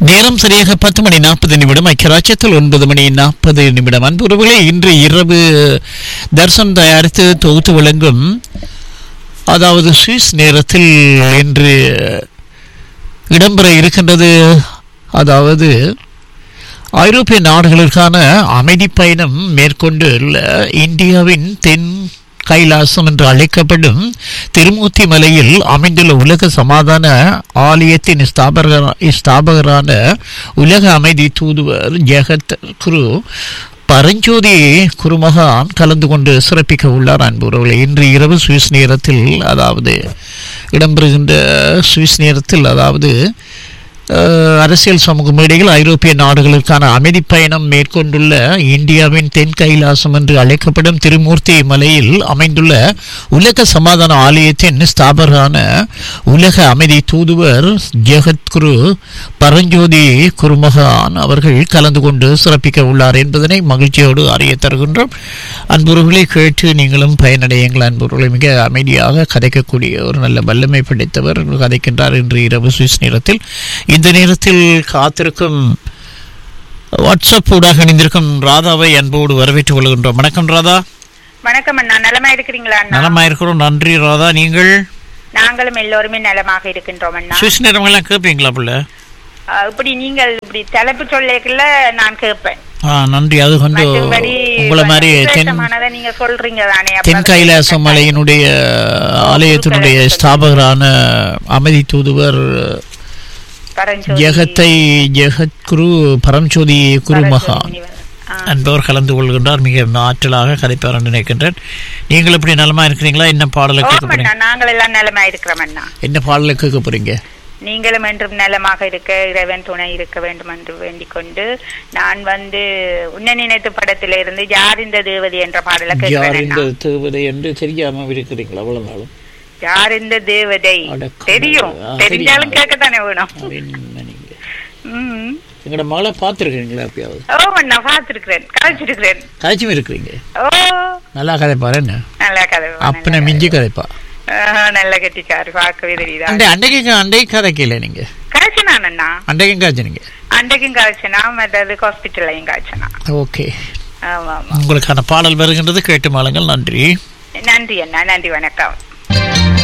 நேரம் சரியாக பத்து மணி நாற்பது நிமிடம் ஐக்கியராட்சியத்தில் ஒன்பது மணி நாற்பது நிமிடம் அன்புறவுகளே இன்று இரவு தர்சன் தயாரித்து தொகுத்து வழங்கும் அதாவது சுவிஸ் நேரத்தில் இன்று இடம்பெற இருக்கின்றது அதாவது ஐரோப்பிய நாடுகளுக்கான அமைதி பயணம் மேற்கொண்டுள்ள இந்தியாவின் தென் கைலாசம் என்று அழைக்கப்படும் திருமூர்த்தி மலையில் அமைந்துள்ள உலக சமாதான ஆலயத்தின் ஸ்தாபகர ஸ்தாபகரான உலக அமைதி தூதுவர் ஜெகத் குரு பரஞ்சோதி குருமகான் கலந்து கொண்டு சிறப்பிக்க உள்ளார் அன்புறவர்களை இன்று இரவு சுவிஸ் நேரத்தில் அதாவது இடம்பெறுகின்ற சுவிஸ் நேரத்தில் அதாவது அஹ், அரசியல் சமூக மேடையில் ஐரோப்பிய நாடுகளுக்கான அமைதி பயணம் மேற்கொண்டுள்ள இந்தியாவின் தென் கைலாசம் என்று அழைக்கப்படும் திருமூர்த்தி மலையில் அமைந்துள்ள உலக சமாதான ஆலயத்தின் ஸ்தாபகரான உலக அமைதி தூதுவர் ஜெகத்குரு பரஞ்சோதி குருமகான் அவர்கள் கலந்து கொண்டு சிறப்பிக்க உள்ளார் என்பதனை மகிழ்ச்சியோடு அறிய தருகின்றோம் அன்புறவுகளை கேட்டு நீங்களும் பயனடையுங்கள் அன்புறவுகளை மிக அமைதியாக கதைக்கக்கூடிய ஒரு நல்ல வல்லமை படைத்தவர் கதைக்கின்றார் இன்று இரவு சுவிஸ் நேரத்தில் இந்த நேரத்தில் காத்திருக்கும் வாட்ஸ்அப் ஊடாக இணைந்திருக்கும் ராதாவை அன்போடு வரவேற்றுக் கொள்கின்றோம் வணக்கம் ராதா வணக்கம் அண்ணா நலமா இருக்கிறீங்களா அண்ணா நலமாயிருக்கிறோம் நன்றி ராதா நீங்கள் நாங்களும் எல்லோருமே நலமாக இருக்கின்றோம் அண்ணா சுவிஸ் நேரமெல்லாம் கேட்பீங்களா பிள்ளை அஹ், இப்படி நீங்கள் இப்படி தலைப்பு சொல்லிக்கல நான் கேட்பேன் ஆ நன்றி அது கொஞ்சம் மற்றபடி உங்களை மாதிரி தென் விசேஷமானதை நீங்க சொல்றீங்க தானே அப்ப தென் அதை கைலாச மலையினுடைய ஆலயத்தினுடைய ஸ்தாபகரான அமைதி தூதுவர் பரஞ்சோதி ஜெகத்தை ஜெகத்குரு பரஞ்சோதி குருமகா முனிவர். ஆ, என்பவர் கலந்து கொள்கின்றார் மிக ஆற்றலாக கதைப்பார் என்று நினைக்கின்றேன் நீங்கள் எப்படி நலமா இருக்கிறீங்களா என்ன பாடலை கேட்க ஓம் போறீங்க அண்ணா நாங்கள் எல்லாம் நலமா இருக்கிறோம் அண்ணா என்ன பாடலை கேட்க போறீங்க நீங்களும் என்றும் நலமாக இருக்க இறைவன் துணை இருக்க வேண்டும் என்று வேண்டிக் கொண்டு நான் வந்து உன்ன நினைத்து படத்தில இருந்து யார் இந்த தேவதை என்ற பாடலை யார் கேட்கிறேன் இந்த அண்ணா. தேவதை என்று தெரியாம இருக்கிறீங்களா அவ்வளவு நாளும் யார் இந்த தேவதை அட கடவுளே. தெரியும் ஆ, தெரிஞ்சாலும் தெரியும். கேட்கத்தானே வேணும் அது என்ன நீங்க ம். எங்களோட மகளை பார்த்துருக்கீங்களா எப்பயாவது ஓ நான் பார்த்திருக்கிறேன் கதைச்சிருக்கிறேன் காய்ச்சும் இருக்கிறீங்க ஓ நல்லா கதைப்பாரு என்ன நல்ல கதை அப்பனை மிஞ்சி கதைப்பா நல்ல கட்டிச்சாரு பார்க்கவே தெரியுதா அண்டை அண்டைக்கு அண்டைக்கு கதைக்கல நீங்க கதைச்சனான் அண்ணா அண்டைக்கும் காய்ச்சினீங்க அன்றைக்கும் காய்ச்சனா மற்றது ஹாஸ்பிட்டல்லையும் காய்ச்சனா ஓகே ஆமா ஆமா உங்களுக்கான பாடல் வருகின்றது கேட்டு மாளுங்கள் நன்றி நன்றி அண்ணா நன்றி வணக்கம்